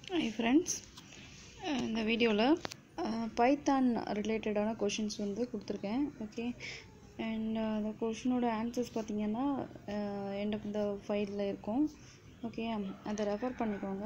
hi friends இந்த வீடியோவில் Python ரிலேட்டடான கொஷின்ஸ் வந்து கொடுத்துருக்கேன் ஓகே அண்ட் அந்த கொஷினோட ஆன்சர்ஸ் பார்த்தீங்கன்னா எண்ட் ஆஃப் இந்த ஃபைலில் இருக்கும் ஓகே அதை ரெஃபர் பண்ணிக்கோங்க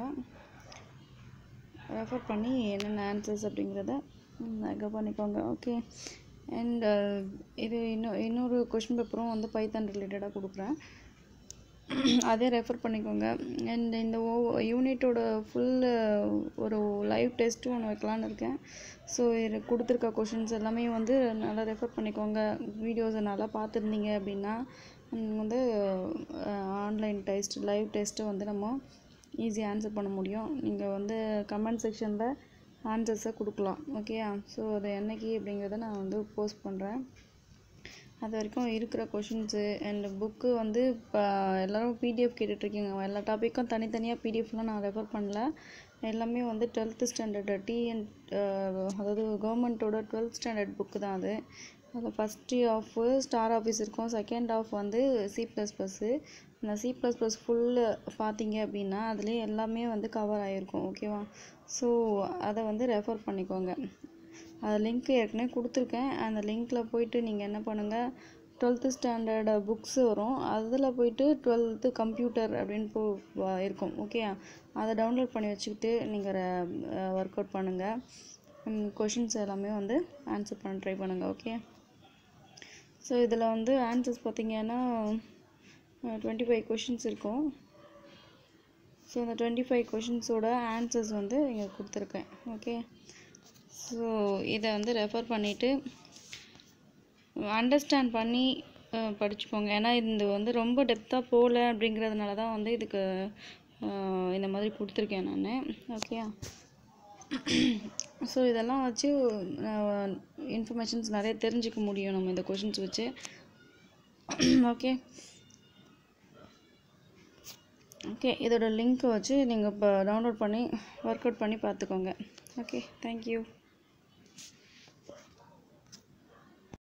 ரெஃபர் பண்ணி என்னென்ன ஆன்சர்ஸ் அப்படிங்கிறத இது பண்ணிக்கோங்க ஓகே அண்ட் இது இன்னும் இன்னொரு கொஷின் பேப்பரும் வந்து பைத்தான் ரிலேட்டடாக கொடுக்குறேன் அதே ரெஃபர் பண்ணிக்கோங்க அண்ட் இந்த ஓ யூனிட்டோட ஃபுல் ஒரு லைவ் டெஸ்ட்டும் ஒன்று வைக்கலான்னு இருக்கேன் ஸோ இது கொடுத்துருக்க கொஷின்ஸ் எல்லாமே வந்து நல்லா ரெஃபர் பண்ணிக்கோங்க வீடியோஸை நல்லா பார்த்துருந்தீங்க அப்படின்னா வந்து ஆன்லைன் டெஸ்ட் லைவ் டெஸ்ட்டை வந்து நம்ம ஈஸியாக ஆன்சர் பண்ண முடியும் நீங்கள் வந்து கமெண்ட் செக்ஷனில் ஆன்சர்ஸை கொடுக்கலாம் ஓகேயா ஸோ அது என்னைக்கு அப்படிங்கிறத நான் வந்து போஸ்ட் பண்ணுறேன் அது வரைக்கும் இருக்கிற கொஷின்ஸு அண்ட் புக்கு வந்து இப்போ எல்லோரும் பிடிஎஃப் கேட்டுட்ருக்கீங்க எல்லா டாப்பிக்கும் தனித்தனியாக பிடிஎஃப்லாம் நான் ரெஃபர் பண்ணல எல்லாமே வந்து டுவெல்த்து ஸ்டாண்டர்டு டிஎன் அதாவது கவர்மெண்ட்டோட டுவெல்த் ஸ்டாண்டர்ட் புக்கு தான் அது அதில் ஃபஸ்ட்டு ஆஃப் ஸ்டார் ஆஃபீஸ் இருக்கும் செகண்ட் ஆஃப் வந்து சி ப்ளஸ் ப்ளஸ்ஸு அந்த சி ப்ளஸ் ப்ளஸ் ஃபுல்லு பார்த்தீங்க அப்படின்னா அதுலேயே எல்லாமே வந்து கவர் ஆகிருக்கும் ஓகேவா ஸோ அதை வந்து ரெஃபர் பண்ணிக்கோங்க அது லிங்க் ஏற்கனவே கொடுத்துருக்கேன் அந்த லிங்க்கில் போயிட்டு நீங்கள் என்ன பண்ணுங்கள் டுவெல்த்து ஸ்டாண்டர்ட் புக்ஸ் வரும் அதில் போயிட்டு டுவெல்த்து கம்ப்யூட்டர் அப்படின்னு போ இருக்கும் ஓகே அதை டவுன்லோட் பண்ணி வச்சுக்கிட்டு நீங்கள் ஒர்க் அவுட் பண்ணுங்கள் கொஷின்ஸ் எல்லாமே வந்து ஆன்சர் பண்ண ட்ரை பண்ணுங்கள் ஓகே ஸோ இதில் வந்து ஆன்சர்ஸ் பார்த்தீங்கன்னா டுவெண்ட்டி ஃபைவ் கொஷின்ஸ் இருக்கும் ஸோ இந்த டுவெண்ட்டி ஃபைவ் கொஷின்ஸோட ஆன்சர்ஸ் வந்து இங்கே கொடுத்துருக்கேன் ஓகே ஸோ இதை வந்து ரெஃபர் பண்ணிவிட்டு அண்டர்ஸ்டாண்ட் பண்ணி படிச்சுக்கோங்க ஏன்னா இது வந்து ரொம்ப டெப்த்தாக போகல அப்படிங்கிறதுனால தான் வந்து இதுக்கு இந்த மாதிரி கொடுத்துருக்கேன் நான் ஓகே ஸோ இதெல்லாம் வச்சு இன்ஃபர்மேஷன்ஸ் நிறைய தெரிஞ்சுக்க முடியும் நம்ம இந்த கொஷின்ஸ் வச்சு ஓகே ஓகே இதோட லிங்க்கை வச்சு நீங்கள் இப்போ டவுன்லோட் பண்ணி ஒர்க் அவுட் பண்ணி பார்த்துக்கோங்க ஓகே தேங்க்யூ